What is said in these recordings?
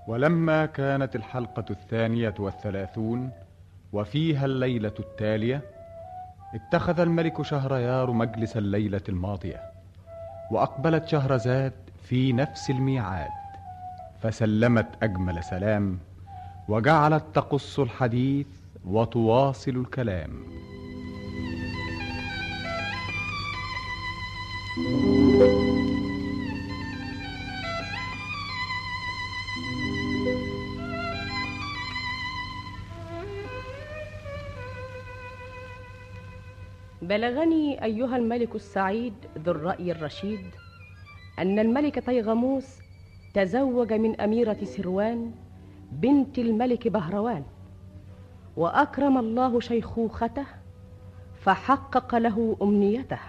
ولما كانت الحلقة الثانية والثلاثون وفيها الليلة التالية اتخذ الملك شهريار مجلس الليلة الماضية وأقبلت شهرزاد في نفس الميعاد فسلمت أجمل سلام وجعلت تقص الحديث وتواصل الكلام بلغني أيها الملك السعيد ذو الرأي الرشيد أن الملك طيغموس تزوج من أميرة سروان بنت الملك بهروان وأكرم الله شيخوخته فحقق له أمنيته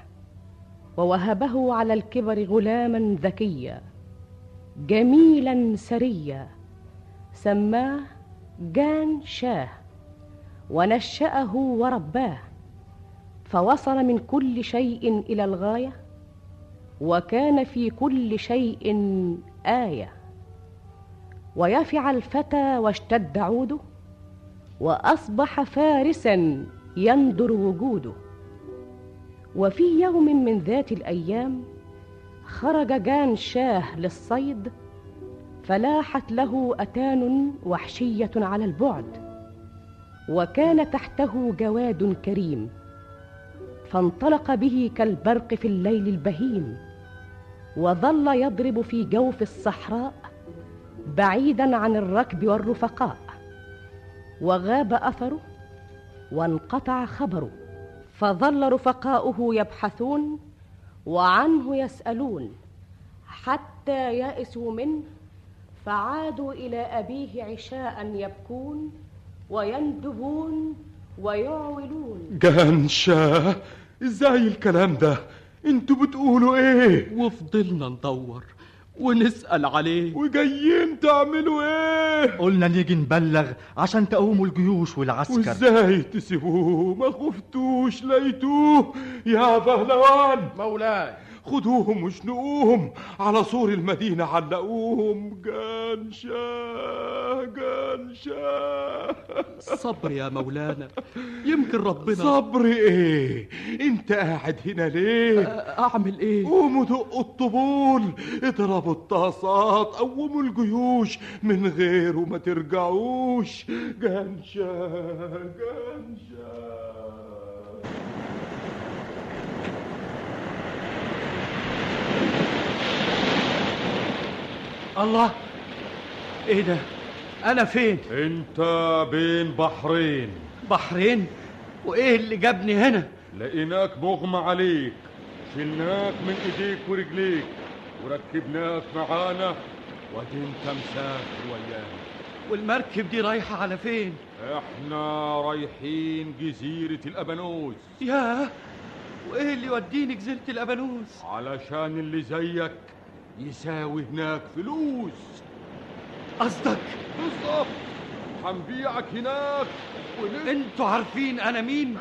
ووهبه على الكبر غلاما ذكيا جميلا سريا سماه جان شاه ونشأه ورباه فوصل من كل شيء الى الغايه وكان في كل شيء ايه ويفع الفتى واشتد عوده واصبح فارسا يندر وجوده وفي يوم من ذات الايام خرج جان شاه للصيد فلاحت له اتان وحشيه على البعد وكان تحته جواد كريم فانطلق به كالبرق في الليل البهيم وظل يضرب في جوف الصحراء بعيدا عن الركب والرفقاء وغاب اثره وانقطع خبره فظل رفقاؤه يبحثون وعنه يسالون حتى يئسوا منه فعادوا الى ابيه عشاء يبكون ويندبون ويعولون جانشا ازاي الكلام ده انتوا بتقولوا ايه وفضلنا ندور ونسأل عليه وجايين تعملوا ايه قلنا نيجي نبلغ عشان تقوموا الجيوش والعسكر وازاي تسيبوه ما خفتوش لقيتوه يا بهلوان مولاي خدوهم وشنقوهم على سور المدينة علقوهم جانشا جانشا صبر يا مولانا يمكن ربنا صبر ايه انت قاعد هنا ليه اعمل ايه قوموا دقوا الطبول اضربوا الطاسات قوموا الجيوش من غيره ما ترجعوش جانشا جانشا الله ايه ده انا فين انت بين بحرين بحرين وايه اللي جابني هنا لقيناك مغمى عليك شلناك من ايديك ورجليك وركبناك معانا وادي انت مسافر ويانا والمركب دي رايحة على فين احنا رايحين جزيرة الابانوس ياه وايه اللي يوديني جزيرة الابانوس علشان اللي زيك يساوي هناك فلوس قصدك بالظبط هنبيعك هناك ونت... انتوا عارفين انا مين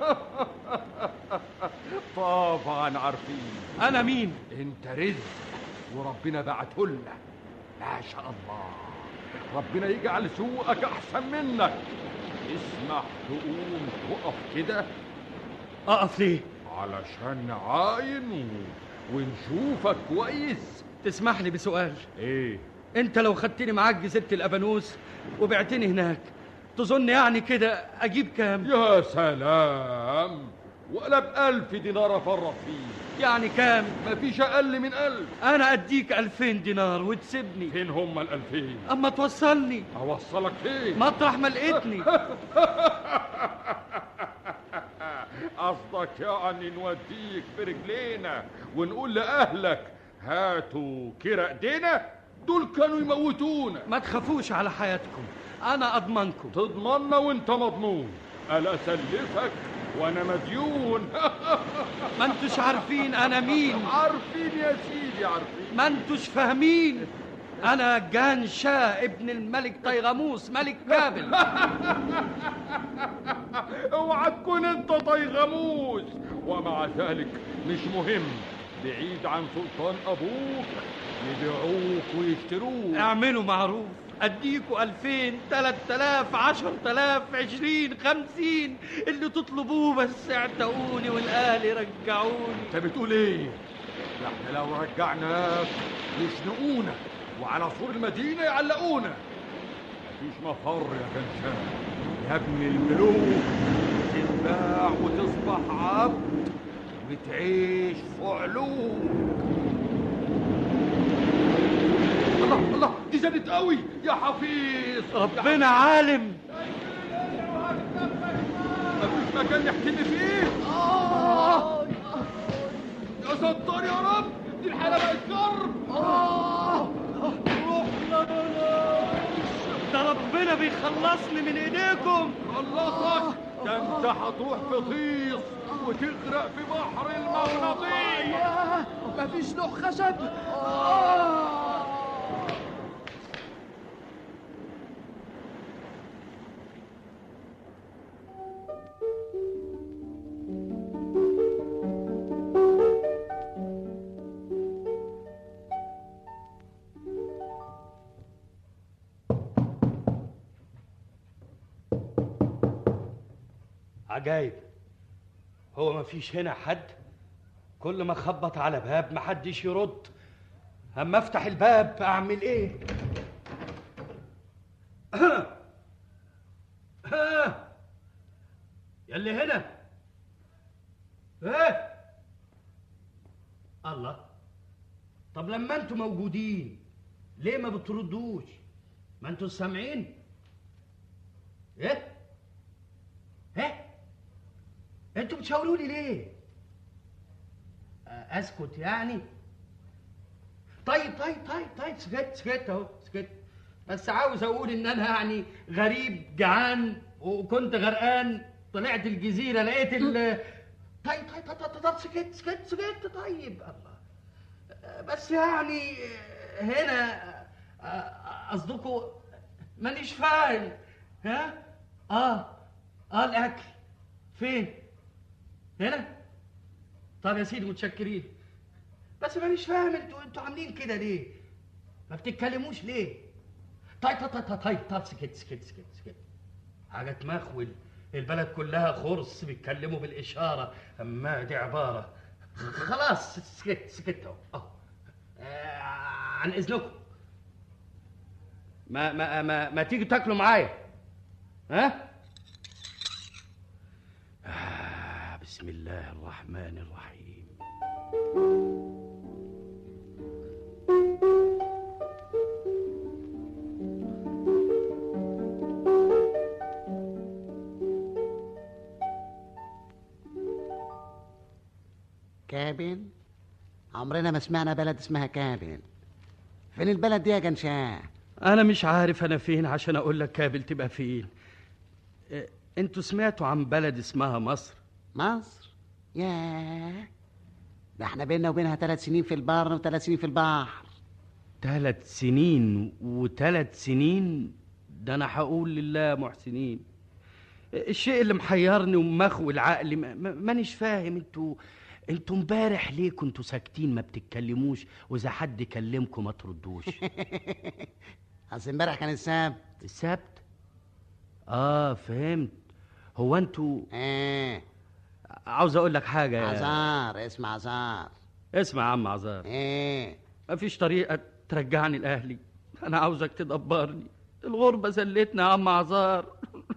طبعا عارفين انا مين انت رزق وربنا بعته لنا ما شاء الله ربنا يجعل سوقك احسن منك اسمح تقوم تقف كده اقف ليه علشان نعاين و... ونشوفك كويس تسمح لي بسؤال ايه انت لو خدتني معاك جزيرة الابانوس وبعتني هناك تظن يعني كده اجيب كام يا سلام ولا بألف دينار افرط فيه يعني كام مفيش اقل من ألف انا اديك ألفين دينار وتسيبني فين هم الألفين اما توصلني اوصلك فين مطرح ما لقيتني قصدك يعني نوديك برجلينا ونقول لأهلك هاتوا كرا ايدينا دول كانوا يموتونا ما تخافوش على حياتكم انا اضمنكم تضمنا وانت مضمون الا اسلفك وانا مديون ما انتوش عارفين انا مين عارفين يا سيدي عارفين ما انتوش فاهمين انا جان شاه ابن الملك طيغموس ملك بابل اوعى تكون انت طيغموس ومع ذلك مش مهم بعيد عن سلطان ابوك يبيعوك ويشتروك اعملوا معروف اديكوا ألفين تلات تلاف عشر تلاف عشرين خمسين اللي تطلبوه بس اعتقوني والاهل يرجعوني انت بتقول ايه ده احنا لو رجعناك يشنقونا وعلى سور المدينة يعلقونا مفيش مفر يا كنشان يا ابن الملوك تتباع وتصبح عبد وتعيش في علوم الله الله دي زادت قوي يا حفيظ ربنا عالم مفيش مكان نحتمي فيه آه. يا ستار يا رب دي الحالة بقت كرب آه. روحنا بلاش ده ربنا بيخلصني من ايديكم خلصك ده انت هتروح في طيس وتغرق في بحر المغناطيس مفيش لوح خشب عجايب هو ما فيش هنا حد كل ما اخبط على باب محدش يرد اما افتح الباب اعمل ايه يلي هنا ايه الله طب لما انتوا موجودين ليه ما بتردوش ما انتوا سامعين ايه ايه انتوا بتشاوروني ليه آه، اسكت يعني طيب طيب طيب طيب سكت سكت اهو سكت بس عاوز اقول ان انا يعني غريب جعان وكنت غرقان طلعت الجزيره لقيت ال طيب طيب طيب طيب, طيب سكت سكت سكت طيب الله آه، بس يعني آه، هنا آه، قصدكم مانيش فاهم ها اه اه الاكل فين هنا طب يا سيدي متشكرين بس مانيش فاهم انتوا انتوا عاملين كده ليه ما بتتكلموش ليه طيب طيب طيب طيب طيب سكت سكت سكت سكت حاجة تمخول البلد كلها خرص بيتكلموا بالإشارة أما دي عبارة خلاص سكت سكت أهو أهو آه، عن إذنكم ما ما ما ما تيجوا تاكلوا معايا ها آه بسم الله الرحمن الرحيم كابل عمرنا ما سمعنا بلد اسمها كابل فين البلد دي يا جنشاه أنا مش عارف أنا فين عشان أقول لك كابل تبقى فين إيه، أنتوا سمعتوا عن بلد اسمها مصر مصر ياه ده احنا بينا وبينها ثلاث سنين في البر وثلاث سنين في البحر ثلاث سنين وثلاث سنين ده أنا هقول لله محسنين الشيء اللي محيرني ومخوي العقل ما- ما- مانيش فاهم انتوا انتوا امبارح ليه كنتوا ساكتين ما بتتكلموش واذا حد كلمكم ما تردوش اصل امبارح كان السبت السبت اه فهمت هو انتوا ايه عاوز اقول لك حاجه يا عزار اسمع عزار اسمع يا عم عزار ايه مفيش طريقه ترجعني لاهلي انا عاوزك تدبرني الغربه زلتنا يا عم عزار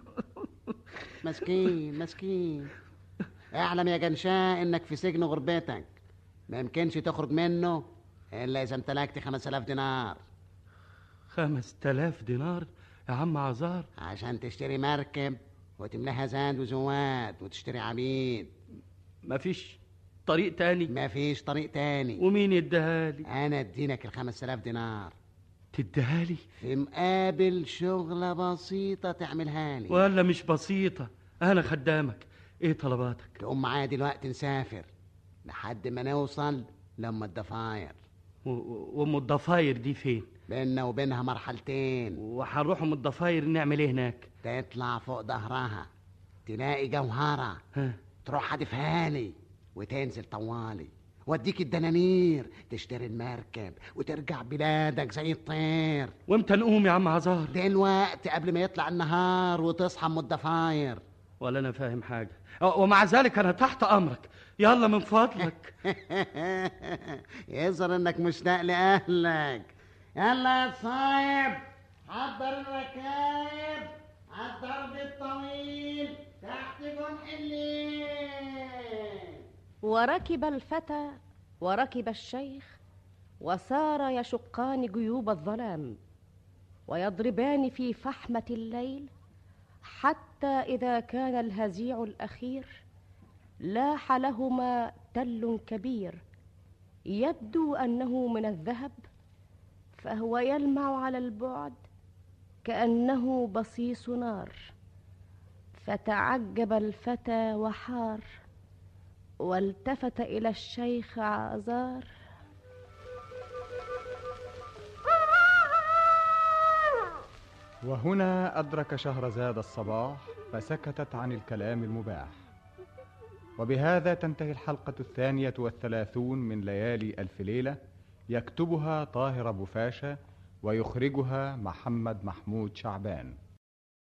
مسكين مسكين اعلم يا جنشاه انك في سجن غربتك ما يمكنش تخرج منه الا اذا امتلكت خمس الاف دينار خمس تلاف دينار يا عم عزار عشان تشتري مركب وتملاها زاد وزواد وتشتري عبيد مفيش طريق تاني مفيش طريق تاني ومين يديها لي انا ادينك الخمس الاف دينار تديها لي في مقابل شغلة بسيطة تعملها لي ولا مش بسيطه انا خدامك ايه طلباتك تقوم معايا دلوقتي نسافر لحد ما نوصل لما الضفاير و- و- وام الضفاير دي فين بيننا وبينها مرحلتين وهنروح ام الضفاير نعمل ايه هناك تطلع فوق ظهرها تلاقي جوهرة ها تروح حدفها لي وتنزل طوالي واديك الدنانير تشتري المركب وترجع بلادك زي الطير وامتى نقوم يا عم عزار دلوقتي قبل ما يطلع النهار وتصحى من الضفاير ولا انا فاهم حاجه أه، ومع ذلك انا تحت امرك يلا من فضلك يظهر انك مشتاق لاهلك يلا يا صايب حضر الركايب على الضرب الطويل تحت جنح الليل وركب الفتى وركب الشيخ وسار يشقان جيوب الظلام ويضربان في فحمه الليل حتى اذا كان الهزيع الاخير لاح لهما تل كبير يبدو انه من الذهب فهو يلمع على البعد كانه بصيص نار فتعجب الفتى وحار والتفت الى الشيخ عازار وهنا أدرك شهرزاد الصباح فسكتت عن الكلام المباح وبهذا تنتهي الحلقة الثانية والثلاثون من ليالي ألف ليلة يكتبها طاهر أبو فاشا ويخرجها محمد محمود شعبان